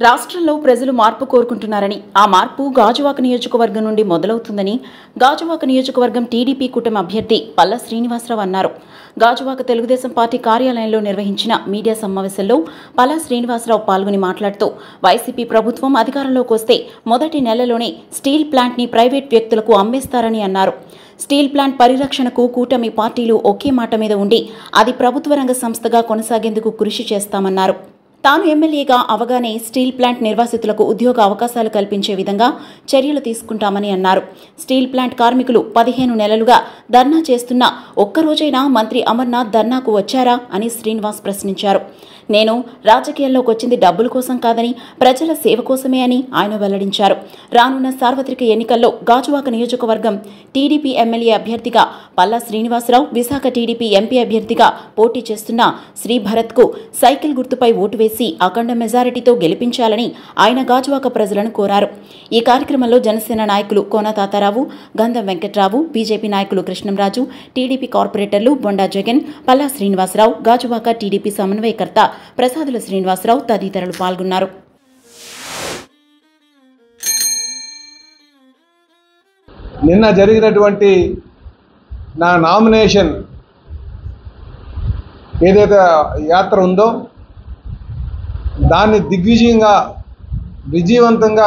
రాష్ట్రంలో ప్రజలు మార్పు కోరుకుంటున్నారని ఆ మార్పు గాజువాక నియోజకవర్గం నుండి మొదలవుతుందని గాజువాక నియోజకవర్గం టీడీపీ కూటమి అభ్యర్థి పల్ల శ్రీనివాసరావు అన్నారు గాజువాక తెలుగుదేశం పార్టీ కార్యాలయంలో నిర్వహించిన మీడియా సమావేశంలో పల్లా శ్రీనివాసరావు పాల్గొని మాట్లాడుతూ వైసీపీ ప్రభుత్వం అధికారంలోకి వస్తే మొదటి నెలలోనే స్టీల్ ప్లాంట్ని ప్రైవేట్ వ్యక్తులకు అమ్మేస్తారని అన్నారు స్టీల్ ప్లాంట్ పరిరక్షణకు కూటమి పార్టీలు ఒకే మాట మీద ఉండి అది ప్రభుత్వ రంగ సంస్థగా కొనసాగేందుకు కృషి చేస్తామన్నారు తాను ఎమ్మెల్యేగా అవగానే స్టీల్ ప్లాంట్ నిర్వాసితులకు ఉద్యోగ అవకాశాలు కల్పించే విధంగా చర్యలు తీసుకుంటామని అన్నారు స్టీల్ ప్లాంట్ కార్మికులు పదిహేను నెలలుగా ధర్నా చేస్తున్నా ఒక్కరోజైనా మంత్రి అమర్నాథ్ ధర్నాకు వచ్చారా అని శ్రీనివాస్ ప్రశ్నించారు నేను రాజకీయాల్లోకి వచ్చింది డబ్బుల కోసం కాదని ప్రజల సేవ కోసమే అని ఆయన వెల్లడించారు రానున్న సార్వత్రిక ఎన్నికల్లో గాజువాక నియోజకవర్గం టీడీపీ ఎమ్మెల్యే అభ్యర్థిగా పల్లా శ్రీనివాసరావు విశాఖ టీడీపీ ఎంపీ అభ్యర్థిగా పోటీ చేస్తున్న శ్రీ భరత్కు సైకిల్ గుర్తుపై ఓటు వేసి అఖండ మెజారిటీతో గెలిపించాలని ఆయన గాజువాక ప్రజలను కోరారు ఈ కార్యక్రమంలో జనసేన నాయకులు కోన తాతారావు గంధం వెంకట్రావు బీజేపీ నాయకులు కృష్ణంరాజు టీడీపీ కార్పొరేటర్లు బొండా జగన్ పల్లా శ్రీనివాసరావు గాజువాక టీడీపీ సమన్వయకర్త ప్రసాదుల శ్రీనివాసరావు తదితరులు పాల్గొన్నారు నిన్న జరిగినటువంటి నా నామినేషన్ ఏదైతే యాత్ర ఉందో దాన్ని దిగ్విజయంగా విజయవంతంగా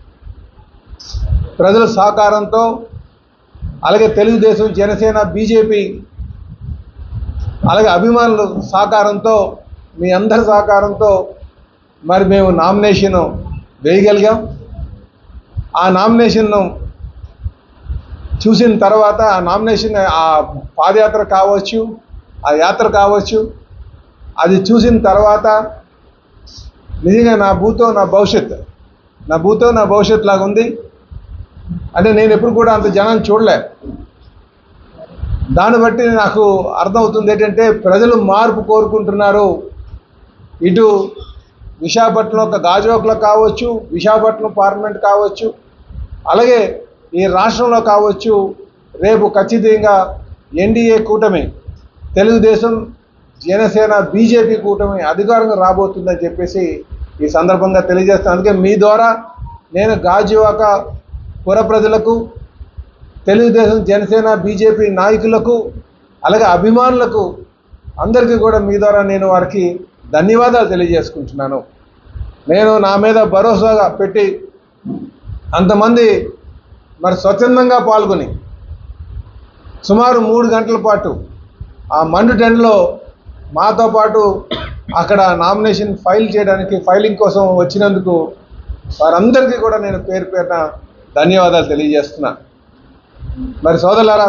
ప్రజల సహకారంతో అలాగే తెలుగుదేశం జనసేన బీజేపీ అలాగే అభిమానుల సహకారంతో మీ అందరి సహకారంతో మరి మేము నామినేషన్ వేయగలిగాం ఆ నామినేషన్ను చూసిన తర్వాత ఆ నామినేషన్ ఆ పాదయాత్ర కావచ్చు ఆ యాత్ర కావచ్చు అది చూసిన తర్వాత నిజంగా నా భూతో నా భవిష్యత్ నా భూతో నా భవిష్యత్ లాగా ఉంది అంటే నేను ఎప్పుడు కూడా అంత జనాన్ని చూడలే దాన్ని బట్టి నాకు అర్థమవుతుంది ఏంటంటే ప్రజలు మార్పు కోరుకుంటున్నారు ఇటు విశాఖపట్నం ఒక గాజువాకలో కావచ్చు విశాఖపట్నం పార్లమెంట్ కావచ్చు అలాగే ఈ రాష్ట్రంలో కావచ్చు రేపు ఖచ్చితంగా ఎన్డీఏ కూటమి తెలుగుదేశం జనసేన బీజేపీ కూటమి అధికారంగా రాబోతుందని చెప్పేసి ఈ సందర్భంగా తెలియజేస్తాను అందుకే మీ ద్వారా నేను గాజువాక పుర ప్రజలకు తెలుగుదేశం జనసేన బీజేపీ నాయకులకు అలాగే అభిమానులకు అందరికీ కూడా మీ ద్వారా నేను వారికి ధన్యవాదాలు తెలియజేసుకుంటున్నాను నేను నా మీద భరోసాగా పెట్టి అంతమంది మరి స్వచ్ఛందంగా పాల్గొని సుమారు మూడు గంటల పాటు ఆ మండు టెంట్లో మాతో పాటు అక్కడ నామినేషన్ ఫైల్ చేయడానికి ఫైలింగ్ కోసం వచ్చినందుకు వారందరికీ కూడా నేను పేరు పేరున ధన్యవాదాలు తెలియజేస్తున్నా మరి సోదరులారా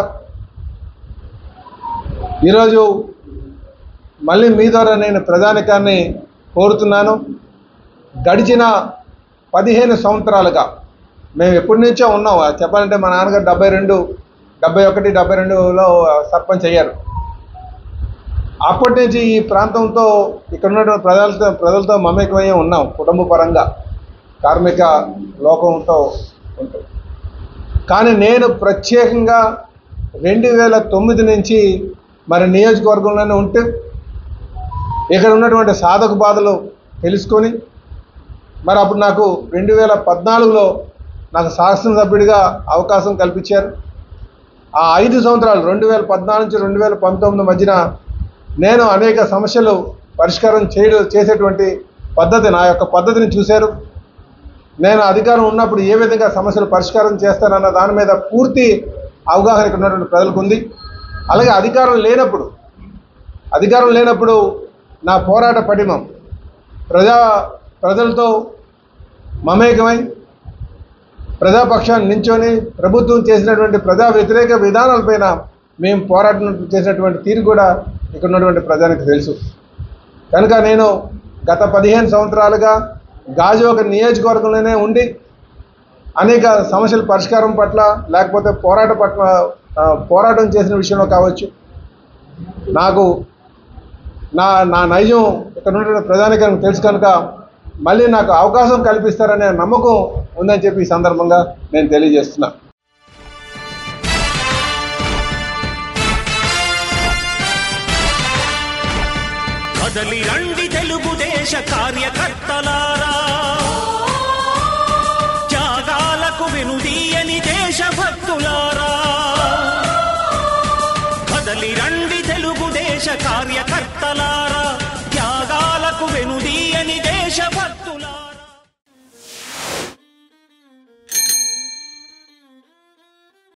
ఈరోజు మళ్ళీ మీ ద్వారా నేను ప్రధానికాన్ని కోరుతున్నాను గడిచిన పదిహేను సంవత్సరాలుగా మేము ఎప్పటి నుంచో ఉన్నాం అది చెప్పాలంటే మా నాన్నగారు డెబ్బై రెండు డెబ్బై ఒకటి డెబ్బై రెండులో సర్పంచ్ అయ్యారు అప్పటి నుంచి ఈ ప్రాంతంతో ఇక్కడ ఉన్నటువంటి ప్రజలతో ప్రజలతో మమేకమయ్యే ఉన్నాం కుటుంబ పరంగా కార్మిక లోకంతో ఉంటాం కానీ నేను ప్రత్యేకంగా రెండు వేల తొమ్మిది నుంచి మరి నియోజకవర్గంలోనే ఉంటూ ఇక్కడ ఉన్నటువంటి సాధక బాధలు తెలుసుకొని మరి అప్పుడు నాకు రెండు వేల పద్నాలుగులో నాకు శాసనసభ్యుడిగా అవకాశం కల్పించారు ఆ ఐదు సంవత్సరాలు రెండు వేల పద్నాలుగు నుంచి రెండు వేల పంతొమ్మిది మధ్యన నేను అనేక సమస్యలు పరిష్కారం చేయడం చేసేటువంటి పద్ధతి నా యొక్క పద్ధతిని చూశారు నేను అధికారం ఉన్నప్పుడు ఏ విధంగా సమస్యలు పరిష్కారం చేస్తానన్న దాని మీద పూర్తి అవగాహన ఇక్కడ ఉన్నటువంటి ప్రజలకు ఉంది అలాగే అధికారం లేనప్పుడు అధికారం లేనప్పుడు నా పోరాట పటిమం ప్రజా ప్రజలతో మమేకమై ప్రజాపక్షాన్ని నించొని ప్రభుత్వం చేసినటువంటి ప్రజా వ్యతిరేక విధానాలపైన మేము పోరాటం చేసినటువంటి తీరు కూడా ఇక్కడ ఉన్నటువంటి ప్రజానికి తెలుసు కనుక నేను గత పదిహేను సంవత్సరాలుగా గాజువాక నియోజకవర్గంలోనే ఉండి అనేక సమస్యల పరిష్కారం పట్ల లేకపోతే పోరాట పట్ల ఆ, పోరాటం చేసిన విషయంలో కావచ్చు నాకు నా నా నైజం ఇక్కడ ఉన్నటువంటి ప్రజానికానికి తెలుసు కనుక మళ్ళీ నాకు అవకాశం కల్పిస్తారనే నమ్మకం ఉందని చెప్పి ఈ సందర్భంగా నేను తెలియజేస్తున్నా కదలి రండి తెలుగుదేశ కార్యకర్తలారా దేశ కార్యకర్తల